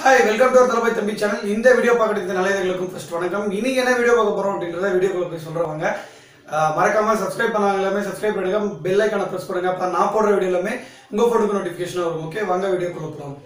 hi welcome to தலபாய் தம்பி channel இந்த video பார்க்கறதுக்கு நல்லதுகளுக்கும் ஃபர்ஸ்ட் வணக்கம் இன்னைக்கு என்ன வீடியோ பார்க்க போறோம் அப்படின்றத வீடியோக்குள்ள போய் சொல்றவங்க ஆஹ் மறக்காம சப்ஸ்கிரைப் பண்ணாங்க எல்லாமே சப்ஸ்கிரைப் பண்ணுங்க பெல் ஐக்கான ப்ரெஸ் பண்ணுங்க அப்ப நான் போடுற வீடியோ எல்லாமே உங்க போனுக்கு நோட்டிஃபிகேஷன் வரும் ஓகே வாங்க வீடியோக்குள்ள போகலாம்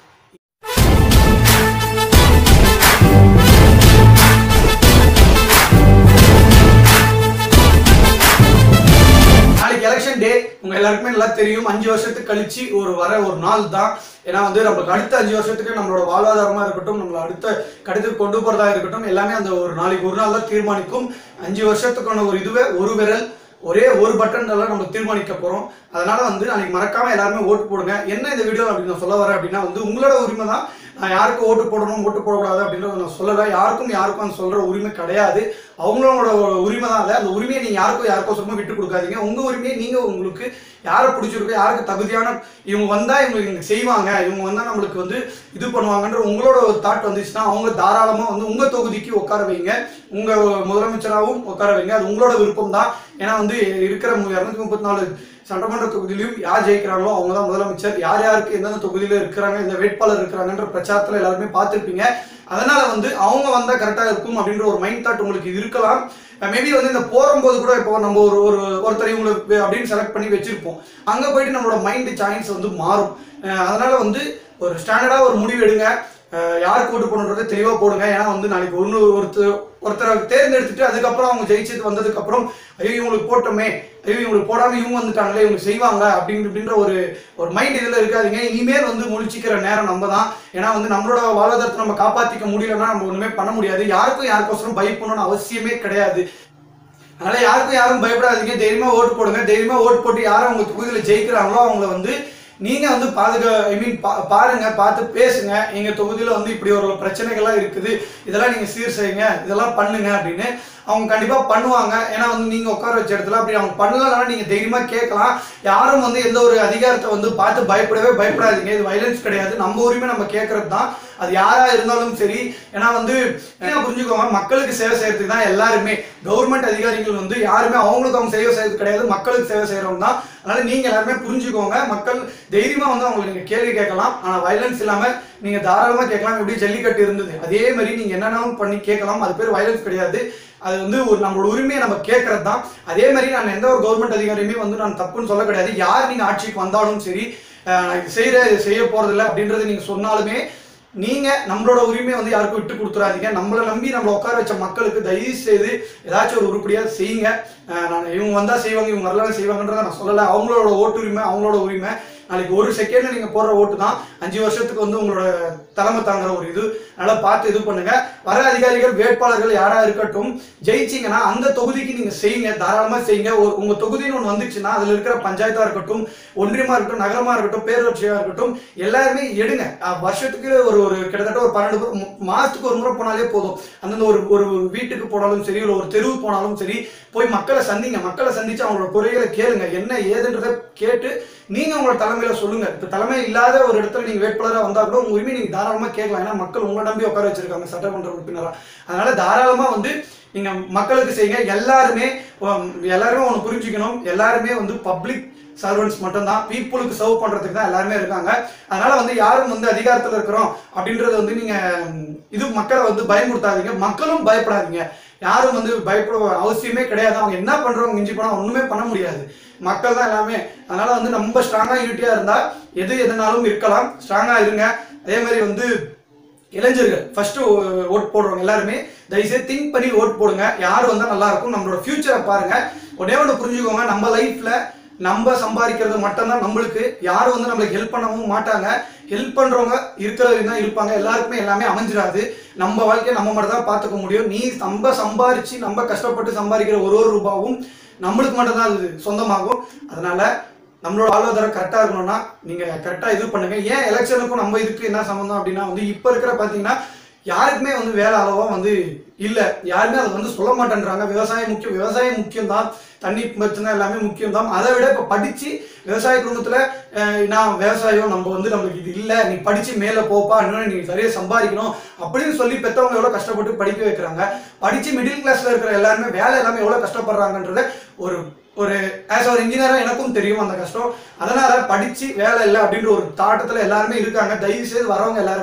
நாளைக்கு எலெக்ஷன் டே உங்க எல்லாருக்குமே நல்லா தெரியும் அஞ்சு வருஷத்துக்கு கழிச்சு ஒரு வர ஒரு நாள் தான் ஏன்னா வந்து நம்மளுக்கு அடுத்த அஞ்சு வருஷத்துக்கு நம்மளோட வாழ்வாதாரமா இருக்கட்டும் நம்மள அடுத்த கடுத்து கொண்டு போறதா இருக்கட்டும் எல்லாமே அந்த ஒரு நாளைக்கு ஒரு நாள் தான் தீர்மானிக்கும் அஞ்சு வருஷத்துக்கான ஒரு இதுவே ஒரு விரல் ஒரே ஒரு பட்டன் எல்லாம் நம்ம தீர்மானிக்க போறோம் அதனால வந்து நாளைக்கு மறக்காம எல்லாருமே ஓட்டு போடுங்க என்ன இந்த வீடியோ அப்படின்னு நான் சொல்ல வரேன் அப்படின்னா வந்து உங்களோட உரிமை தான் நான் யாருக்கு ஓட்டு போடணும் ஓட்டு போடக்கூடாது அப்படின்றத நான் சொல்லலை யாருக்கும் யாருக்கும் அந்த சொல்ற உரிமை கிடையாது அவங்களோட உரிமை தான் அது அந்த உரிமையை நீங்க யாருக்கும் யாருக்கோ சும்மா விட்டு கொடுக்காதீங்க உங்க உரிமையை நீங்க உங்களுக்கு யாரை பிடிச்சிருக்கோ யாருக்கு தகுதியான இவங்க வந்தா இவங்க இவங்க செய்வாங்க இவங்க வந்தா நம்மளுக்கு வந்து இது பண்ணுவாங்கன்ற உங்களோட ஒரு தாட் வந்துச்சுன்னா அவங்க தாராளமா வந்து உங்க தொகுதிக்கு உட்கார வைங்க உங்க முதலமைச்சராகவும் உட்கார வைங்க அது உங்களோட விருப்பம் தான் ஏன்னா வந்து இருக்கிற இரநூத்தி முப்பத்தி நாலு சட்டமன்ற தொகுதியிலும் யார் ஜெயிக்கிறாங்களோ அவங்க தான் முதலமைச்சர் யார் யாருக்கு எந்தெந்த தொகுதியில இருக்கிறாங்க இந்த வேட்பாளர் இருக்கிறாங்கன்ற பிரச்சாரத்துல எல்லாருமே பார்த்துருப்பீங்க அதனால வந்து அவங்க வந்தா கரெக்டா இருக்கும் அப்படின்ற ஒரு மைண்ட் தாட் உங்களுக்கு இருக்கலாம் மேபி வந்து இந்த போகும்போது கூட இப்போ நம்ம ஒரு ஒரு ஒருத்தர் இவங்களுக்கு அப்படின்னு செலக்ட் பண்ணி வச்சிருப்போம் அங்க போயிட்டு நம்மளோட மைண்ட் சாய்ஸ் வந்து மாறும் அஹ் அதனால வந்து ஒரு ஸ்டாண்டர்டா ஒரு முடிவு எடுங்க அஹ் யாருக்கு ஓட்டு போடணுன்றதை தெளிவாக போடுங்க ஏன்னா வந்து நாளைக்கு ஒன்று ஒருத்தர் ஒருத்தரை தேர்ந்தெடுத்துட்டு அதுக்கப்புறம் அவங்க ஜெயிச்சது வந்ததுக்கு அப்புறம் ஐயோ இவங்களுக்கு போட்டோமே ஐயோ இவங்களுக்கு போடாம இவங்க வந்துட்டாங்களே இவங்க செய்வாங்க அப்படின்னு அப்படின்ற ஒரு ஒரு மைண்ட் இதில் இருக்காதீங்க இனிமேல் வந்து முழிச்சிக்கிற நேரம் நம்ம தான் ஏன்னா வந்து நம்மளோட வாழ்வாதாரத்தை நம்ம காப்பாற்றிக்க முடியலன்னா நம்ம ஒன்றுமே பண்ண முடியாது யாருக்கும் யாருக்கோசரம் பயப்படணும்னு அவசியமே கிடையாது அதனால யாருக்கும் யாரும் பயப்படாதீங்க தைரியமா ஓட்டு போடுங்க தைரியமா ஓட்டு போட்டு யாரும் உங்க தொகுதியில் ஜெயிக்கிறாங்களோ அவங்கள வந்து நீங்க வந்து பாதுகா ஐ மீன் பாருங்க பார்த்து பேசுங்க எங்க தொகுதியில வந்து இப்படி ஒரு பிரச்சனைகள்லாம் இருக்குது இதெல்லாம் நீங்க சீர் செய்யுங்க இதெல்லாம் பண்ணுங்க அப்படின்னு அவங்க கண்டிப்பா பண்ணுவாங்க ஏன்னா வந்து நீங்க உட்கார வச்ச இடத்துல அப்படி அவங்க பண்ணலன்னா நீங்க தைரியமா கேட்கலாம் யாரும் வந்து எந்த ஒரு அதிகாரத்தை வந்து பார்த்து பயப்படவே பயப்படாதீங்க இது வைலன்ஸ் கிடையாது நம்ம உரிமை நம்ம கேட்கறது தான் அது யாரா இருந்தாலும் சரி ஏன்னா வந்து என்ன புரிஞ்சுக்கோங்க மக்களுக்கு சேவை செய்யறதுக்கு தான் எல்லாருமே கவர்மெண்ட் அதிகாரிகள் வந்து யாருமே அவங்களுக்கு அவங்க சேவை செய்யறது கிடையாது மக்களுக்கு சேவை செய்யறவங்க தான் அதனால நீங்க எல்லாருமே புரிஞ்சுக்கோங்க மக்கள் தைரியமா வந்து அவங்களுக்கு நீங்க கேள்வி கேட்கலாம் ஆனா வைலன்ஸ் இல்லாம நீங்க தாராளமா கேட்கலாம் எப்படி ஜல்லிக்கட்டு இருந்தது அதே மாதிரி நீங்க என்னென்னாலும் பண்ணி கேட்கலாம் அது பேர் வைலன்ஸ் கிடையாது அது வந்து ஒரு நம்மளோட உரிமையை நம்ம கேட்கறது தான் அதே மாதிரி நான் எந்த ஒரு கவர்மெண்ட் அதிகாரியுமே வந்து நான் தப்புன்னு சொல்ல கிடையாது யார் நீங்க ஆட்சிக்கு வந்தாலும் சரி அஹ் நான் இது செய்யற இது செய்ய போறதில்ல அப்படின்றது நீங்க சொன்னாலுமே நீங்க நம்மளோட உரிமையை வந்து யாருக்கும் விட்டு கொடுத்துறாதீங்க நம்மளை நம்பி நம்மளை உட்கார வச்ச மக்களுக்கு தயவு செய்து ஏதாச்சும் ஒரு உருப்படியா செய்யுங்க அஹ் நான் இவங்க வந்தா செய்வாங்க இவங்க வரலாம் செய்வாங்கன்றத நான் சொல்லலை அவங்களோட ஓட்டு உரிமை அவங்களோட உரிமை நாளைக்கு ஒரு செகண்ட்ல நீங்க போடுற ஓட்டு தான் அஞ்சு வருஷத்துக்கு வந்து உங்களோட தலைமை தாங்குற ஒரு இது நல்லா பார்த்து இது பண்ணுங்க வர அதிகாரிகள் வேட்பாளர்கள் யாரா இருக்கட்டும் ஜெயிச்சீங்கன்னா அந்த தொகுதிக்கு நீங்க செய்யுங்க தாராளமா செய்யுங்க ஒரு- உங்க தொகுதின்னு ஒன்று வந்துச்சுன்னா அதுல இருக்கிற பஞ்சாயத்தா இருக்கட்டும் ஒன்றியமா இருக்கட்டும் நகரமா இருக்கட்டும் பேரூராட்சியா இருக்கட்டும் எல்லாருமே எடுங்க அஹ் வருஷத்துக்கு ஒரு ஒரு கிட்டத்தட்ட ஒரு பன்னெண்டு பேர் மு- மாசத்துக்கு ஒரு முறை போனாலே போதும் அந்தந்த ஒரு ஒரு வீட்டுக்கு போனாலும் சரி இல்லை ஒரு தெருவுக்கு போனாலும் சரி போய் மக்களை சந்திங்க மக்களை சந்திச்சு அவங்களோட குறைகளை கேளுங்க என்ன ஏதுன்றதை கேட்டு நீங்க உங்களோட தலைமையில சொல்லுங்க இப்ப தலைமை இல்லாத ஒரு இடத்துல நீங்க வேட்பாளராக வந்தா கூட உங்க உரிமை நீங்க தாராளமா கேட்கலாம் ஏன்னா மக்கள் உங்களை நம்பி உட்கார வச்சிருக்காங்க சட்டமன்ற உறுப்பினரா அதனால தாராளமா வந்து நீங்க மக்களுக்கு செய்யுங்க எல்லாருமே உம், எல்லாருமே ஒன்று புரிஞ்சுக்கணும் எல்லாருமே வந்து பப்ளிக் சர்வன்ஸ் மட்டும்தான் பீப்புளுக்கு சர்வ் பண்றதுக்கு தான் எல்லாருமே இருக்காங்க அதனால வந்து யாரும் வந்து அதிகாரத்துல இருக்கிறோம் அப்படின்றது வந்து நீங்க உம், இது மக்களை வந்து பயமுறுத்தாதீங்க மக்களும் பயப்படாதீங்க யாரும் வந்து பயப்பட அவசியமே கிடையாது அவங்க என்ன பண்றவங்க மிஞ்சி போனா ஒண்ணுமே பண்ண முடியாது மக்கள் தான் எல்லாமே அதனால வந்து நம்ம ஸ்ட்ராங்கா யூனிட்டியா இருந்தா எது எதுனாலும் இருக்கலாம் ஸ்ட்ராங்கா இருங்க அதே மாதிரி வந்து இளைஞர்கள் ஃபர்ஸ்ட் ஓட் போடுறவங்க எல்லாருமே தயவுசெய்து திங்க் பண்ணி ஓட் போடுங்க யார் வந்தா நல்லா இருக்கும் நம்மளோட ஃபியூச்சரை பாருங்க ஒன்னே ஒன்று புரிஞ்சுக்கோங்க நம்ம லைஃப்ல நம்ம சம்பாதிக்கிறது மட்டும்தான் நம்மளுக்கு யாரும் வந்து நம்மளுக்கு ஹெல்ப் பண்ணவும் மாட்டாங்க ஹெல்ப் பண்றவங்க இருக்கிறவங்க தான் இருப்பாங்க எல்லாருக்குமே எல்லாமே அமைஞ்சிடாது நம்ம வாழ்க்கையை நம்ம மட்டும் தான் பார்த்துக்க முடியும் நீ நம்ம சம்பாரிச்சு நம்ம கஷ்டப்பட்டு சம்பாதிக்கிற ஒரு ஒரு ரூபாவும் நம்மளுக்கு மட்டும் தான் அது சொந்தமாகும் அதனால நம்மளோட வாழ்வாதாரம் கரெக்டாக இருக்கணும்னா நீங்கள் கரெக்டாக இது பண்ணுங்க ஏன் எலெக்ஷனுக்கும் நம்ம இதுக்கு என்ன சம்மந்தம் அப்படின்னா வந்து இப்போ இருக்கிற பார்த்தீங்கன்னா யாருக்குமே வந்து வேலை அளவா வந்து இல்லை யாருமே அதை வந்து சொல்ல மாட்டேன்றாங்க விவசாயம் முக்கியம் விவசாயம் முக்கியம் தான் தண்ணி பிரச்சனை எல்லாமே முக்கியம் தான் அதை விட இப்போ படித்து விவசாய குடும்பத்தில் நான் விவசாயம் நம்ம வந்து நம்மளுக்கு இது இல்லை நீ படித்து மேலே போப்பா இன்னும் நீ சரியாக சம்பாதிக்கணும் அப்படின்னு சொல்லி பெற்றவங்க எவ்வளோ கஷ்டப்பட்டு படிக்க வைக்கிறாங்க படித்து மிடில் கிளாஸில் இருக்கிற எல்லாருமே வேலை எல்லாமே எவ்வளோ கஷ்டப்படுறாங்கன்றத ஒரு ஒரு ஆஸ் ஒரு இன்ஜினியராக எனக்கும் தெரியும் அந்த கஷ்டம் அதனால படிச்சு வேலை இல்லை அப்படின்ற ஒரு தாட்டத்தில் எல்லாருமே இருக்காங்க தயவு செய்து வரவங்க எல்லாருமே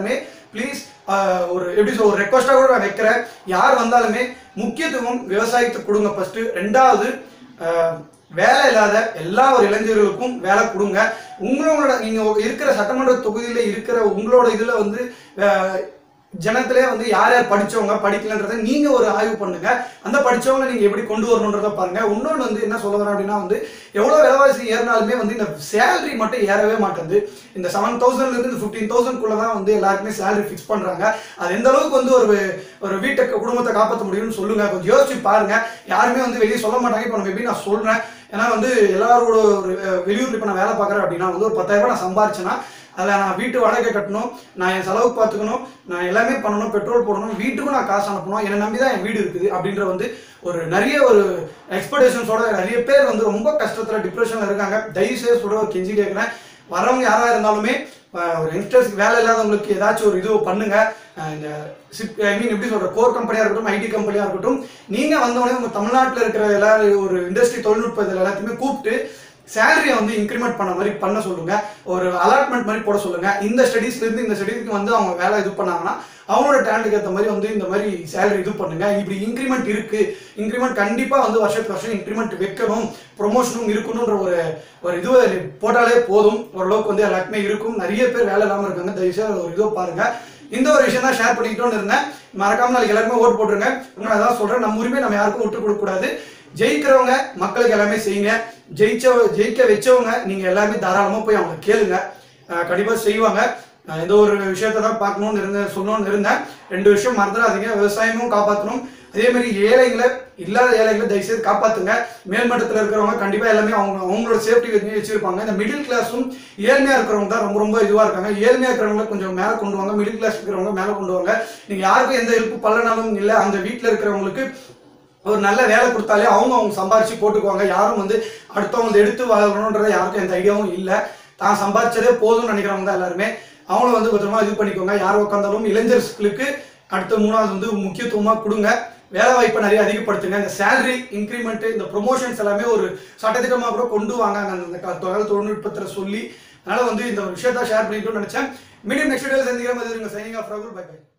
ப்ளீஸ் ஒரு எப்படி சொல்ல ஒரு ரெக்வஸ்ட்டாக கூட நான் வைக்கிறேன் யார் வந்தாலுமே முக்கியத்துவம் விவசாயத்துக்கு கொடுங்க ஃபர்ஸ்ட் ரெண்டாவது அஹ், வேலை இல்லாத எல்லா ஒரு இளைஞர்களுக்கும் வேலை கொடுங்க உங்களோட நீங்க இருக்கிற சட்டமன்ற தொகுதியில இருக்கிற உங்களோட இதுல வந்து அஹ், ஜனத்திலே வந்து யார் யார் படிச்சவங்க படிக்கலன்றதை நீங்க ஒரு ஆய்வு பண்ணுங்க அந்த படிச்சவங்க நீங்க எப்படி கொண்டு வரணுன்றத பாருங்க இன்னொன்று வந்து என்ன சொல்ல வரேன் அப்படின்னா வந்து எவ்வளவு விலைவாசி ஏறினாலுமே வந்து இந்த சேலரி மட்டும் ஏறவே மாட்டேங்குது இந்த செவன் தௌசண்ட்ல இருந்து இந்த ஃபிஃப்டீன் தௌசண்ட்குள்ள தான் வந்து எல்லாருக்குமே சேலரி ஃபிக்ஸ் பண்றாங்க அது எந்த அளவுக்கு வந்து ஒரு ஒரு வீட்டை குடும்பத்தை காப்பாற்ற முடியும்னு சொல்லுங்க கொஞ்சம் யோசிச்சு பாருங்க யாருமே வந்து வெளியே சொல்ல மாட்டாங்க இப்போ மேபி நான் சொல்றேன் ஏன்னா வந்து எல்லாரோட ஒரு அஹ், வெளியூர்ல இப்போ நான் வேலை பார்க்குறேன் அப்படின்னா வந்து ஒரு பத்தாயிரம் ரூபாய் நான் சம்பாரிச்சேன்னா அதில் நான் வீட்டு வாடகை கட்டணும் நான் என் செலவு பார்த்துக்கணும் நான் எல்லாமே பண்ணணும் பெட்ரோல் போடணும் வீட்டுக்கும் நான் காசு அனுப்பணும் என்னை நம்பி தான் என் வீடு இருக்குது அப்படின்ற வந்து ஒரு நிறைய ஒரு எக்ஸ்பெக்டேஷன்ஸோட நிறைய பேர் வந்து ரொம்ப கஷ்டத்தில் டிப்ரெஷனில் இருக்காங்க தயவுசெய்து சொல்ற ஒரு கெஞ்சி கேட்குறேன் வரவங்க யாராக இருந்தாலுமே அஹ், ஒரு யங்ஸ்டர்ஸ்க்கு வேலை இல்லாதவங்களுக்கு ஏதாச்சும் ஒரு இது பண்ணுங்க அஹ், இந்த சிப் ஐ மீன் எப்படி சொல்ற கோர் கம்பெனியாக இருக்கட்டும் ஐடி கம்பெனியாக இருக்கட்டும் நீங்கள் வந்தவொடனே உங்கள் தமிழ்நாட்டில் இருக்கிற எல்லா ஒரு இண்டஸ்ட்ரி தொழில்நுட்ப இதில் எல்லாத்தையுமே கூப்பிட்டு சேலரியை வந்து இன்க்ரிமெண்ட் பண்ண மாதிரி பண்ண சொல்லுங்க ஒரு அலாட்மெண்ட் மாதிரி போட சொல்லுங்க இந்த ஸ்டடீஸ்ல இருந்து இந்த ஸ்டடீஸ்க்கு வந்து அவங்க வேலை இது பண்ணாங்கன்னா அவங்களோட டேலண்ட்டுக்கு ஏற்ற மாதிரி வந்து இந்த மாதிரி சேலரி இது பண்ணுங்க இப்படி இன்க்ரிமெண்ட் இருக்கு இன்க்ரிமெண்ட் கண்டிப்பா வந்து வருஷத்துக்கு வருஷம் இன்க்ரிமெண்ட் வைக்கணும் ப்ரொமோஷனும் இருக்கணும்ன்ற ஒரு ஒரு இது போட்டாலே போதும் ஓரளவுக்கு வந்து எல்லாருக்குமே இருக்கும் நிறைய பேர் வேலை இல்லாமல் இருக்காங்க தயவுசெய்து ஒரு இதோ பாருங்க இந்த ஒரு விஷயம் தான் ஷேர் பண்ணிக்கிட்டோன்னு இருந்தேன் மறக்காம நாளைக்கு எல்லாருமே ஓட்டு போட்டுருங்க நான் அதான் சொல்றேன் நம்ம உரிமை நம்ம யாருக்கும் விட்டு கொடுக்க கூடாது ஜெயிக்கிறவங்க மக்களுக்கு எல்லாமே செய்யுங்க ஜெயிச்ச ஜெயிக்க வச்சவங்க நீங்க எல்லாமே தாராளமா போய் அவங்க கேளுங்க அஹ் கண்டிப்பா செய்வாங்க நான் ஏதோ ஒரு விஷயத்தை தான் பார்க்கணும்னு இருந்தேன் சொல்லணும்னு இருந்தேன் ரெண்டு விஷயம் மறந்துடாதீங்க விவசாயமும் காப்பாற்றணும் அதே மாதிரி ஏழைங்களை இல்லாத ஏழைகளை தயவுசெய்து காப்பாத்துங்க மேல்மட்டத்தில் இருக்கிறவங்க கண்டிப்பா எல்லாமே அவங்க அவங்களோட சேஃப்டி வச்சு வச்சிருப்பாங்க இந்த மிடில் கிளாஸும் ஏழ்மையா இருக்கிறவங்க தான் ரொம்ப ரொம்ப இதுவா இருக்காங்க ஏழ்மையா இருக்கிறவங்கள கொஞ்சம் மேலே கொண்டு வாங்க மிடில் கிளாஸ் இருக்கிறவங்க மேலே கொண்டு வாங்க நீங்க யாருக்கும் எந்த ஹெல்ப் பண்ணனாலும் இல்லை அந்த வீட்டில் இருக்கிறவங்களுக்கு ஒரு நல்ல வேலை கொடுத்தாலே அவங்க அவங்க சம்பாரிச்சு போட்டுக்குவாங்க யாரும் வந்து அடுத்தவங்க எடுத்து வாழணுன்றத யாருக்கும் எந்த ஐடியாவும் இல்லை தான் சம்பாரிச்சதே போதும்னு நினைக்கிறவங்க தான் எல்லாருமே அவங்கள வந்து பத்திரமா இது பண்ணிக்கோங்க யார் உட்காந்தாலும் இளைஞர்களுக்கு அடுத்த மூணாவது வந்து முக்கியத்துவமா கொடுங்க வேலை வாய்ப்பை நிறைய அதிகப்படுத்துங்க இந்த சேலரி இன்க்ரிமெண்ட் இந்த ப்ரொமோஷன்ஸ் எல்லாமே ஒரு சட்டத்திட்டமாக கூட கொண்டு வாங்க அந்த க- தகவல் தொழில்நுட்பத்தில் சொல்லி அதனால வந்து இந்த விஷயத்த ஷேர் பண்ணிக்கணும்னு நினைச்சேன் மீடியம் நெக்ஸ்ட் வீடியோ சந்திக்கிற மாதிரி signing off Ragul bye by